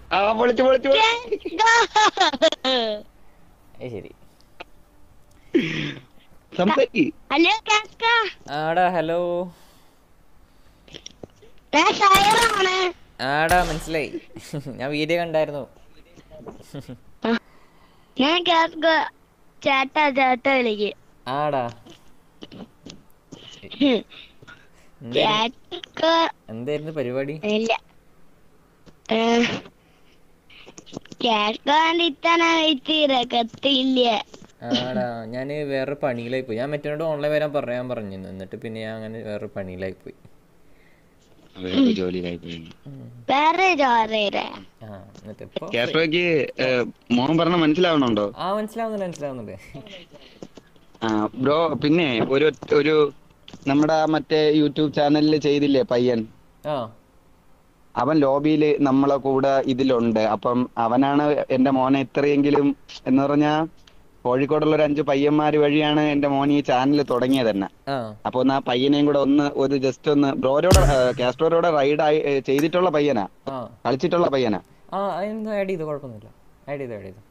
ആ പൊളിച്ചു പൊളിച്ചു പൊളിച്ചു. ഏ ശരി സംസാരിക്ക് ഹലോ കാസ്ക ആടാ ഹലോ ഞാൻ ഷയറാണ് ആടാ മനസ്സിലായി ഞാൻ വീഡിയോ കണ്ടായിരുന്നു ഞാൻ കാസ്ക ചേട്ടാ ചേട്ടാ വിളിക്ക് ആടാ എന്തായിരുന്നു- ചേട്ട എന്തായിരുന്നു പരിപാടി ഇല്ല കേൾക്കാൻ ഇത്തന കത്തിയില്ല ആടാ ഞാൻ വേറെ പണിയിലായി പോയി ഞാൻ മറ്റോട് ഓൺലൈൻ വരാൻ പറയാൻ പറഞ്ഞിരുന്നു എന്നിട്ട് പിന്നെ ഞാൻ അങ്ങനെ വേറെ പണിയിലായി പോയി വേറെ ജോലിയിലായി പോയി വേറെ ചോറേരെ ആ എന്നിട്ട് ഇപ്പൊ കാസ്ട്രോയ്ക്ക് മോൻ പറഞ്ഞ മനസ്സിലാവണുണ്ടോ ആ മനസ്സിലാവുന്നുണ്ട് മനസ്സിലാവുന്നുണ്ട് ആ ബ്രോ പിന്നെ ഒരു ഒരു നമ്മുടെ ആ മറ്റേ യൂട്യൂബ് ചാനലിൽ ചെയ്തില്ലേ പയ്യൻ ആ അവൻ ലോബിയില് നമ്മളെ കൂടെ ഇതിലുണ്ട് അപ്പം അവനാണ് എന്റെ മോനെ ഇത്രയെങ്കിലും എന്ന് പറഞ്ഞാ കോഴിക്കോടുള്ള ഒരു അഞ്ച് പയ്യന്മാര് വഴിയാണ് എന്റെ മോൻ ഈ ചാനൽ തുടങ്ങിയത് തന്നെ ആ അപ്പൊ ഒന്ന് ആ പയ്യനെയും കൂടെ ഒന്ന് ഒരു ജസ്റ്റ് ഒന്ന് ബ്രോരോടെ കാസ്ട്രോരോടെ റൈഡ് ആയി ഏ, ചെയ്തിട്ടുള്ള പയ്യനാ ആ കളിച്ചിട്ടുള്ള പയ്യനാ ആ എന്താ ആഡ് ചെയ്തു കുഴപ്പമൊന്നുമില്ല ആഡ് ചെയ്തു ആഡ് ചെയ്തു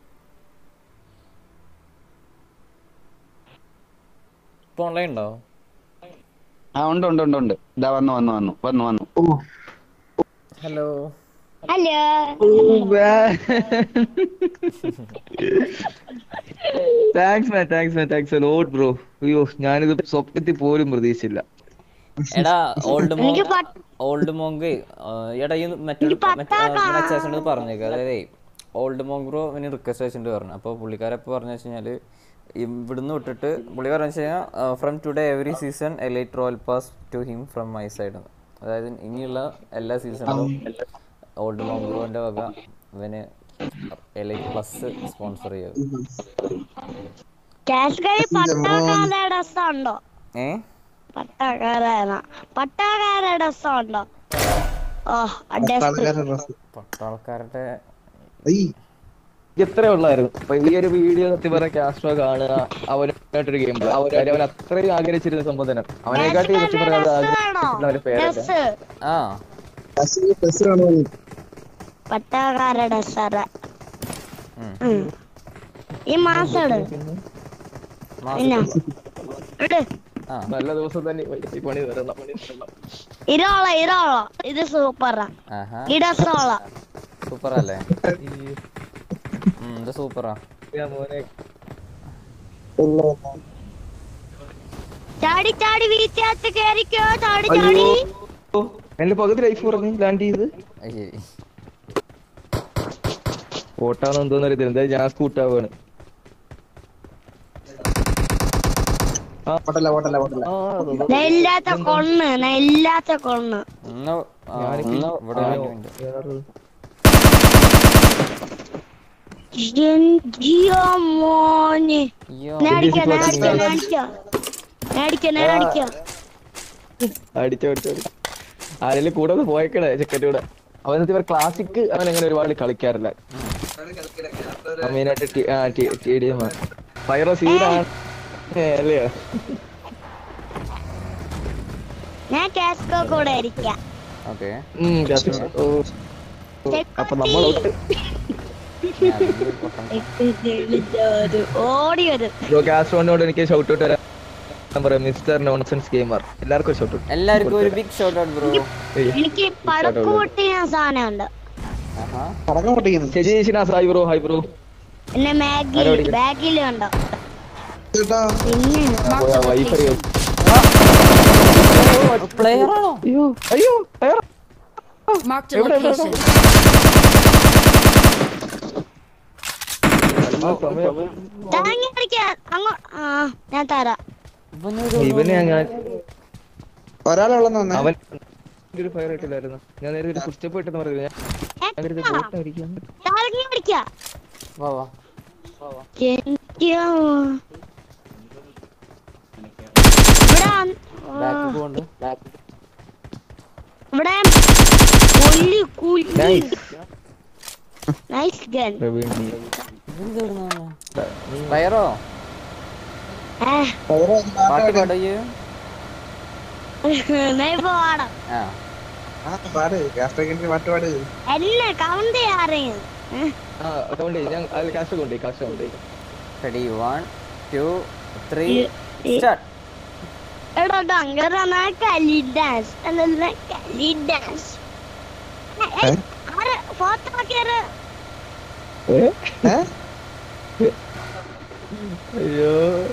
ഇപ്പൊ ഓൺലൈൻ ഉണ്ടോ ആ ഉണ്ട് ഉണ്ട് ഉണ്ട് ഉണ്ട് ഇതാ വന്നു വന്നു വന്നു വന്നു വന്നു hello hello thanks man thanks man thanks load bro അയ്യോ ഞാനിത് സ്വപ്നത്തിൽ പോലും പ്രതീക്ഷിച്ചില്ല എടാ ഓൾഡ് മോങ്ക് എനിക്ക് പത്ത് ഓൾഡ് മോങ്ക് എടാ ഈ മറ്റൊരു അച്ചാച്ചനോട് പറഞ്ഞേക്ക് അതായത് ഓൾഡ് മോങ്ക് ബ്രോ ഇനി റിക്വസ്റ്റ് അയച്ചിട്ട് പറഞ്ഞു അപ്പോൾ പുള്ളിക്കാരപ്പോൾ പറഞ്ഞു വെച്ചാൽ ഇവിടുന്ന് വിട്ടിട്ട് പുള്ളി പറഞ്ഞു വെച്ച് കഴിഞ്ഞാൽ from today every season elite royal pass to him from my side അതായത് ഇനിയുള്ള എല്ലാ സീസണിലും ഓൾഡ് മോങ്ക് ബ്രോന്റെ വക ഇവന് എലൈറ്റ് പ്ലസ് സ്പോൺസർ ചെയ്യും കാശ്കരി പട്ടാക്കാര ഡ്രസ് ഉണ്ടോ ഏ പട്ടാക്കാരാണ് പട്ടാക്കാര ഡ്രസ് ഉണ്ടോ ഓ ഡ്രസ് പട്ടാൾക്കാരുടെ ഇത്രേ ഉള്ളായിരുന്നു അപ്പൊ ഈ ഒരു വീഡിയോ സത്യം പറയാൻ കാസ്ട്രോ കാണുക അവനായിട്ടൊരു ഗെയിം അവര് അവൻ അത്രയും ആഗ്രഹിച്ചിരുന്ന സംഭവം തന്നെ അവനെക്കാട്ടി സത്യം പറയാൻ അത് ആഗ്രഹിച്ചിരുന്ന ഒരു പേരല്ല ഡ്രസ് ആ പട്ടാക്കാര ഡ്രസ്സാണ് ഉം. ഈ മാസം ഇട് പിന്നെ ഇട് ആ നല്ല ദിവസം തന്നെ ഈ പണി തരണം ഇരോള ഇരോള ഇത് സൂപ്പറാ ആഹാ ഈ ഡ്രസ്സോള സൂപ്പർ അല്ലേ ഉം, ഇത് സൂപ്പറാ ഞാൻ മോനെ ചാടി ചാടി വീട്ടിനകത്ത് കേറിക്കോ ചാടി ചാടി അയ്യോ എന്റെ പകുതി ലൈഫ് പറഞ്ഞു ലാൻഡ് ചെയ്ത് അത് ശരി ഓട്ടാന്ന് എന്തോന്ന് അറിയത്തില്ല എന്തായാലും ഞാൻ സ്കൂട്ടാവാണ് ആ അതെ, അതെ. നെല്ലാത്ത കൊണ്ണ് നെല്ലാത്ത കൊണ്ണ് ഇന്ന് ആ, ഇന്ന് ഇവിടെ ഉണ്ട്. വേറൊരു- ജിയോ മോനെ അയ്യോ നേടിക്ക നേടിക്ക നേടിക്ക നേടിക്ക നേടിക്ക അടിച്ചോ അടിച്ചോ അടിച്ചോ. ആരെങ്കിലും കൂടെ ഒന്ന് പോയേക്കണേ ചെക്കൻ്റെ കൂടെ അവൻ സത്യം പറഞ്ഞാ ക്ലാസിക് അവൻ അങ്ങനെ ഒരുപാട് കളിക്കാറില്ല മെയിനായിട്ട് ടി- ആ, ടി- ടി ഡി എം ആണ് ഫയറോ സീനാണ് അല്ലയോ ഞാൻ കാസ്കോ കൂടെ ഇരിക്കാം ഓക്കെ ഉം, കാസി. ഓ. അപ്പൊ നമ്മളൊട്ട് ഓടി വരും ബ്രോ കാസ്ട്രോനോട് എനിക്ക് ഷൗട്ട് ഔട്ട് വരാൻ പറയാം മിസ്റ്റർ നോൺസെൻസ് ഗെയിമർ എല്ലാവർക്കും ഷൗട്ട് ഔട്ട് എല്ലാവർക്കും ഒരു ബിഗ് ഷോട്ട് ഔട്ട് ബ്രോ എനിക്ക് പടക്ക് പൊട്ടിയ സാധനമുണ്ട് ആഹാ ചേച്ചി ചേച്ചി ഹായ് ബ്രോ ഹായ് ബ്രോ പിന്നെ മാഗി ബാഗിലുണ്ടോ പിന്നെ വൈഫൈ പ്ലെയർ ആണോ അയ്യോ അയ്യോ അയ്യോ. Marked a എവിടെ, എവിടെ, location. നല്ല സമയം. താങ്ങി അടിക്കാൻ അങ്ങോ ആ ഞാൻ തരാം ഇവനൊരു ഇവനെ ഞാൻ ഒരാളുള്ളെന്ന് അവൻ ഒരു ഫയർ ആയിട്ടില്ലായിരുന്നു ഞാൻ നേരെ ഒരു കുസ്റ്റപ്പ് ഇട്ടെന്ന് പറയുന്നത് ഞാൻ ഞാൻ കരുതി ബോട്ടായിരിക്കും താങ്ങി അടിക്കാം വാ വാ എനിക്കോ ഇവിടെ വന്ന്- ബാക്ക് പോണ്ട് ഇവിടെ കൊല്ലി കുല്ലി nice nice gun Praveen ji. പ്ലെയറോ പാട്ട് പാടയ്യ് ഞാൻ ഇപ്പൊ പാടാം ആ ആ പാട് കാസ്ട്രോക്കിന്റെ പാട്ട് പാട് என்ன கவுண்ட் யாரையும் ആ അതുകൊണ്ട് ഞാൻ കാസ്റ്റ് കൊണ്ടേ കാസ്റ്റ് കൊണ്ടേ റെഡി വൺ ടു ത്രീ ഈ- സ്റ്റാർട്ട് എടാ അങ്ങനെ കലി ഡാൻസ് അല്ല കലി ഡാൻസ് ആരെ ഫോട്ടോ ആക്കിയാറ് അയ്യോ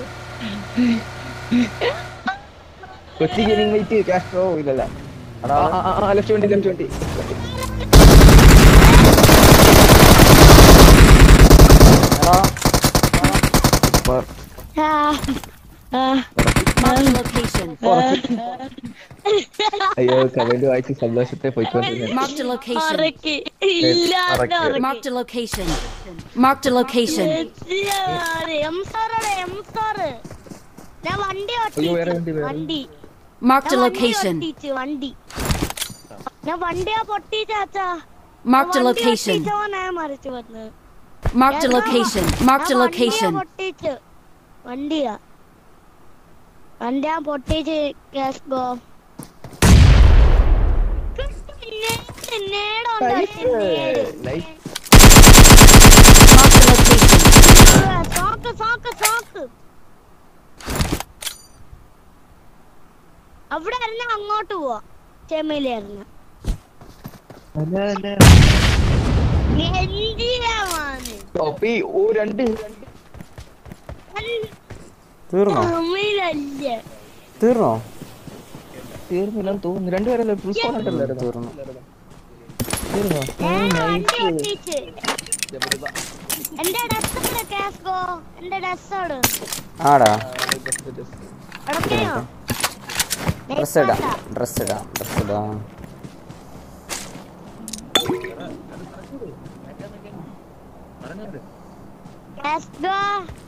കൊച്ചി ഗെയിമിംഗ് വെയിറ്റ് കാസ്ട്രോ ഇല്ലല്ല എടാ ലെഫ്റ്റ് വണ്ടി ലെഫ്റ്റ് വണ്ടി എടാ ആ ആ Marked a location. അയ്യോ കമന്റ് വായിച്ച് സന്തോഷത്തെ പോയിക്കൊണ്ടിരുന്നു Marked a location. ഉറക്കി ഇല്ലാത്ത Marked a location. Marked a location. M സാറോടെ എം സാറ് ഞാൻ വണ്ടി അയ്യോ, വേറെ ഓട്ടിച്ചു വണ്ടി, വേറെ വണ്ടി Marked a ഞാൻ വണ്ടി location. ഓട്ടിച്ചു വണ്ടി ഞാൻ വണ്ടിയാ പൊട്ടിച്ചാച്ചാ Marked a location. ഞാൻ മറിച്ചു വന്നത് Marked a location. Marked a location. പൊട്ടിച്ചു വണ്ടിയാ വണ്ടിയാ പൊട്ടിച്ച് gas go nice Marked a location. സോക്ക് സോക്ക് സോക്ക് അവിടെ ഇരുന്ന് അങ്ങോട്ട് പോവാ ചെമ്മയിലായിരുന്നു എന്തിനാണ് ടോപ്പി ഓ രണ്ട് തീർന്നോ തമിഴല്ല തീർന്നോ തീർന്നില്ലെന്ന് തോന്നുന്നു രണ്ടുപേരല്ലേ ഫുൾ സ്കോർ ഉണ്ടല്ലായിരുന്നു തീർന്നു തീർന്നോ ഞാൻ വണ്ടി ഒട്ടിച്ച് എന്റെ ഡ്രസ്സോട് കാസ്കോ എന്റെ ഡ്രസ്സോട് ആടാ അടക്കയോ ഡ്രസ് ഇടാം ഡ്രസ് ഇടാം ഡ്രസ് ഇടാം കാസ്കോ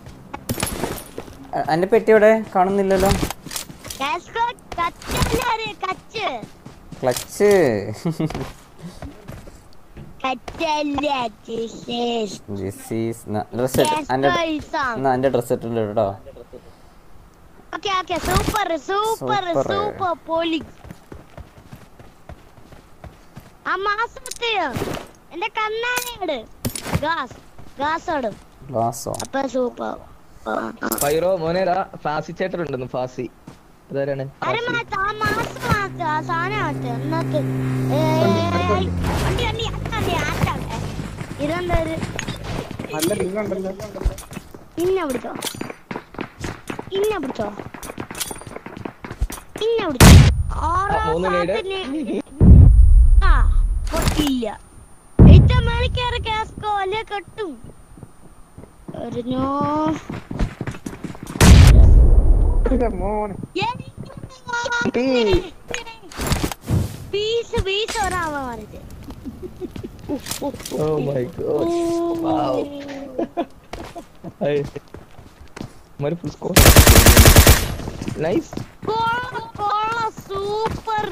എ- എന്റെ പെട്ടി എവിടെ കാണുന്നില്ലല്ലോ കാസ്കോ കച്ചല്ലേ കച്ച് ക്ലച്ച് കച്ചല്ല ജിസേസ് ദിസ് ഈസ് ഡ്രസ് ഇട്ട് എന്റെ കാസ്കോ ഇസാം എന്നാ എന്റെ ഡ്രസ് ഇട്ടുണ്ട് കേട്ടോ okay okay super super Super. Super പോലി ആ മാസത്തെയോ എന്റെ കണ്ണാടിയോട് ഗാസ് ഗാസോട് ഗ്ലാസോ അപ്പൊ സൂപ്പർ ഫൈറോ മോനേടാ ഫാസി ചേട്ടൻ ഉണ്ടെന്ന് ഫാസി അതാരാണ് അരെ ഫാസി. മാത്ത ആ മാസം മാത്ത ആ സാധനം ആത്ത എന്നിട്ട് ഏ, വണ്ടി വണ്ടി ആട്ടാ ആട്ടാ ഇതെന്തൊരു നല്ല നിങ്ങളുണ്ടല്ലോ ഇന്ന പിടിച്ചോ ഇന്ന പിടിച്ചോ ഇന്ന പിടിച്ചോ ആ, മൂന്ന് നേട്. ആറാമത്തിന് ആ പൊട്ടിയില്ല ഏറ്റവും മേളിൽ കയറി കാസ്കോ അല്ലേ കെട്ടും എറിഞ്ഞോ മോനെ പീസ് പീസ് ഒരാമ മറിച്ച് Oh my god. Wow. Hey. हमारे फुल स्कोर नाइस കോള കോള സൂപ്പർ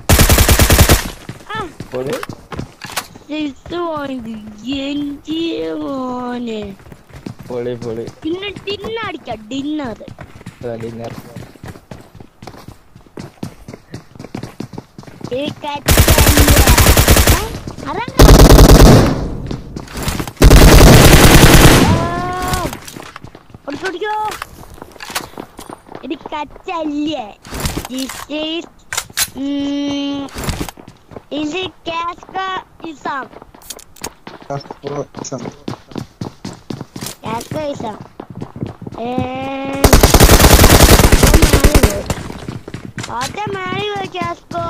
ആ बोले സിക്സ് പോയിന്റ് എന്തിയ മോനെ बोले बोले പിന്നെ ഡിന്നടിക്കാം ഡിന്നർ डिनर ഈ കച്ചല്ല അറങ്ങ ഓടിക്കോ ഇത് കച്ചല്ലേ ദിസ് ഈസ് ഇത് കാസ്ക ഇസാം കാസ്ക ഇസാം ആദ്യ മാറി പോയി കാസ്കോ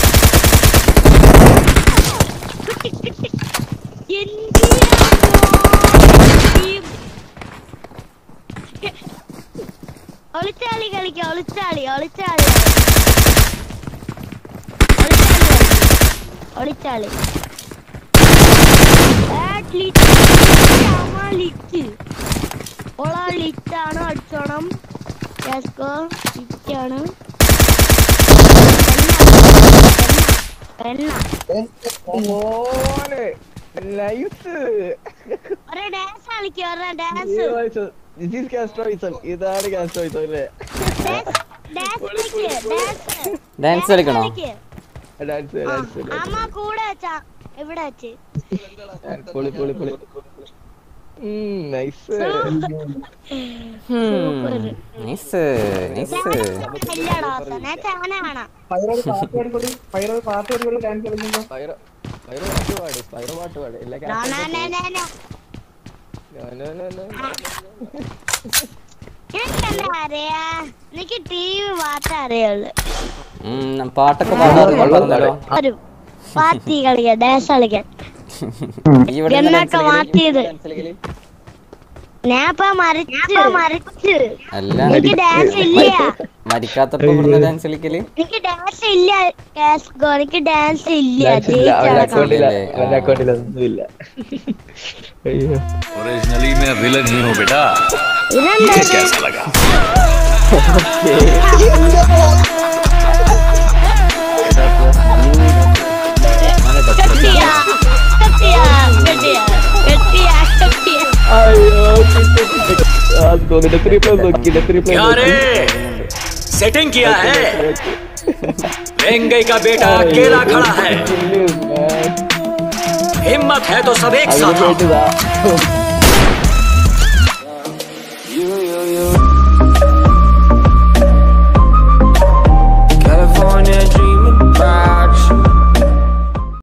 കിട്ടി കിട്ടി ഒളിച്ചാളി കളിക്കാം ഒളിച്ചാളി ഒളിച്ചാളി ഒളിച്ചാളി ലിറ്റ് ഓള ലിറ്റാണ് അടിച്ചോണം കാസ്കോ ലിറ്റാണ് എണ്ണ മോനെ നൈസ് ഒരു ഡാൻസ് കളിക്കുക ഒരു ഡാൻസ് ദിസ് ഈസ് കാസ്ട്രോയിസം ഇതാണ് കാസ്ട്രോയിസം അല്ലേ ഡാൻസ് ഡാൻസ് കളിക്ക് ഡാൻസ് ഡാൻസ് കളിക്കണോ ഡാൻസ് ഡാൻസ് അമ്മ കൂടെ വെച്ചാ ഇവിടെ വെച്ച് പൊളി പൊളി പൊളി നൈസ് നൈസ് നൈസ് ഇല്ലടാ തന്നെ ചാനാണ് ഫൈറോട് പാട്ട് പാടിക്കൊള്ളി ഫൈറോട് പാട്ട് പാടിക്കൊള്ളി ഡാൻസ് കളിക്കുമ്പോ സ്പൈറോ സ്പൈറോ പാട്ട് പാട് സ്പൈറോ പാട്ട് പാട് എല്ലാ എനിക്കെന്താ അറിയാ എനിക്ക് ടി വി മാത്രമേ അറിയുള്ളൂ ഉം, പാട്ടൊക്കെ പാടാറുണ്ട് പറഞ്ഞല്ലോ ഒരു പാർട്ടി കളിക്കാൻ ഡാൻസ് കളിക്കാൻ ഈ ഇവിടെ എന്നൊക്കെ മാറ്റിയത് ഞാൻ ഇപ്പൊ മരിച്ചു മരിച്ചു അല്ല എനിക്ക് ഡാൻസ് ഇല്ല മരിക്കാത്തപ്പോ ഇവിടുന്ന് ഡാൻസ് കളിക്കല് എനിക്ക് ഡാൻസ് ഇല്ല കാസ്കോ എനിക്ക് ഡാൻസ് ഇല്ല ഇല്ല അവന്റെ ജയിച്ചടക്കാം അക്കൗണ്ടില്ല അല്ലേ? അവന്റെ അക്കൗണ്ടിൽ ഒന്നുമില്ല അയ്യോ ओरिजिनली मैं विलन ही हूँ बेटा ഇതെന്താ ये कैसा लगा കെട്ടിയാ കെട്ടിയാ കെട്ടിയാ കെട്ടിയാ കെട്ടിയാ അയ്യോ കിട്ടി, കിട്ടി. ആ, തോന്നില്ല ത്രീ പ്ലസ് നോക്കിയില്ല ത്രീ क्या പ്ലസ് रे सेटिंग किया है वेंगई का बेटा अकेला खड़ा है हिम्मत है तो सब एक साथ आओ। അതിന്